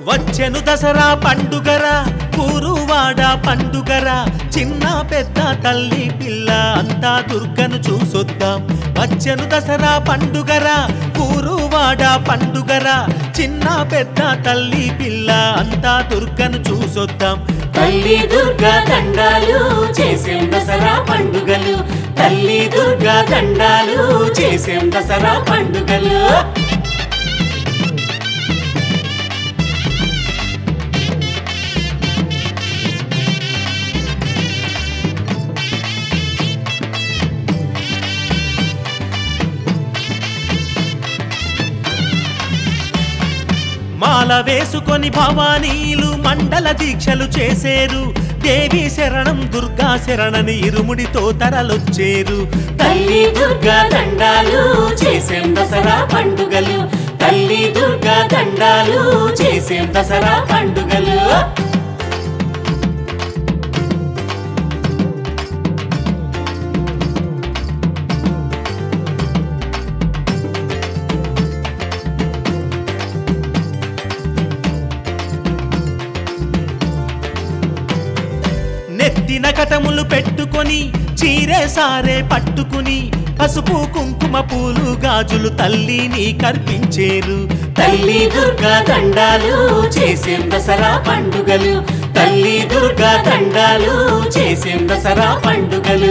వచ్చెను దసరా పండుగరా ఊరువాడ పండుగరా చిన్న పెద్ద తల్లి పిల్ల అంతా దుర్గను చూసొద్దాం వచ్చెను దసరా పండుగరా ఊరువాడ పండుగరా చిన్న పెద్ద తల్లి పిల్ల అంతా దుర్గను చూసొద్దాం తల్లి దుర్గా దండాలు చేసేం దసరా పండుగలు తల్లి దుర్గా దండాలు చేసేం దసరా పండుగలు మాల వేసుకొని భవానీలు మండల దీక్షలు చేసేరు దేవి శరణం దుర్గా శరణని ఇరుముడితో తరలొచ్చేరు తల్లి దుర్గా దండాలు చేసేం దసరా పండుగలు తల్లి దుర్గా దండాలు చేసేం దసరా పండుగలు నెత్తిన కటములు పెట్టుకొని చీరే సారే పట్టుకుని పసుపు కుంకుమ పూలు గాజులు తల్లిని కర్పించేరు తల్లి దుర్గా దండాలు చేసేం దసరా పండుగలు తల్లి దుర్గా దండాలు చేసేం దసరా పండుగలు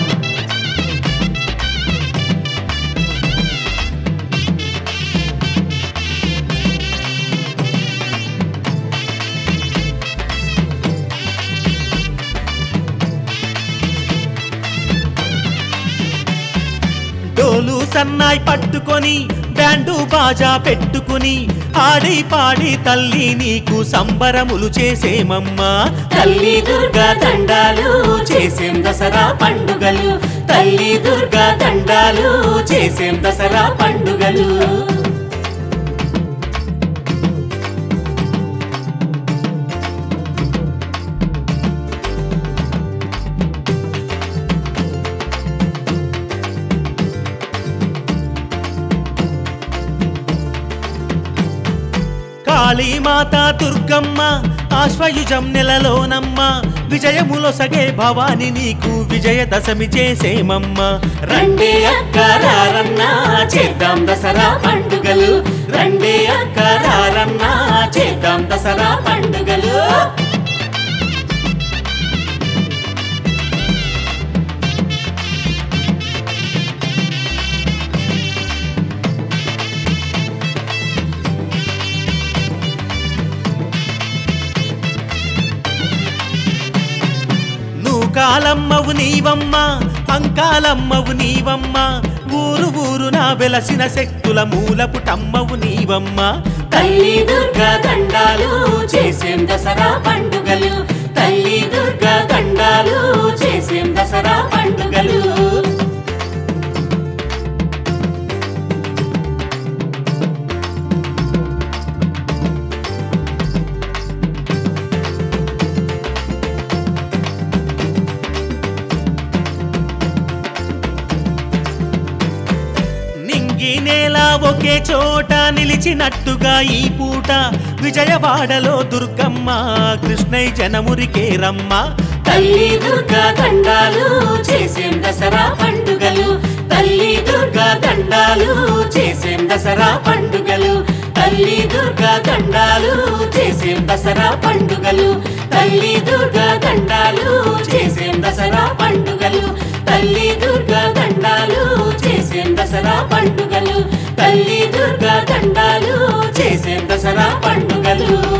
డోలు సన్నాయి పట్టుకొని బ్యాండు బాజా పెట్టుకుని ఆడి పాడి తల్లి నీకు సంబరములు చేసేమమ్మా తల్లి దుర్గా దండాలు చేసేం దసరా పండుగలు తల్లి దుర్గా దండాలు చేసేం దసరా పండుగలు కాళీమాత దుర్గమ్మ ఆశ్వయుజం నెలలోనమ్మ విజయములొసగే భవాని నీకు విజయదశమి చేసేమమ్మ రండే అక్క రారన్నా చేద్దాం దసరా పండుగలు రండే అక్క రారన్నా చేద్దాం దసరా పండుగలు నూకాలమ్మవు నీవమ్మ అంకాలమ్మవు నీవమ్మ ఊరు ఊరు నా వెలసిన శక్తుల మూలపుటమ్మవు నీవమ్మ తల్లి దుర్గా దండాలు చేసేం దసరా పండుగలు తల్లి దుర్గా దండాలు చేసేం దసరా పండుగలు నింగి నేల ఒకే చోట నిలిచినట్టుగా ఈ పూట విజయవాడలో దుర్గమ్మ కృష్ణయ్య జనమురికే రమ్మ తల్లి దుర్గా దండాలు చేసేం దసరా పండుగలు తల్లి దుర్గా దండాలు చేసేం దసరా పండుగలు తల్లి దుర్గా దండాలు చేసేం దసరా పండుగలు తల్లి దుర్గా దండాలు చేసేం దసరా పండుగలు తల్లి దుర్గా దండాలు చేసేం దసరా పండుగలు తల్లి దుర్గా దండాలు చేసేం దసరా పండుగలు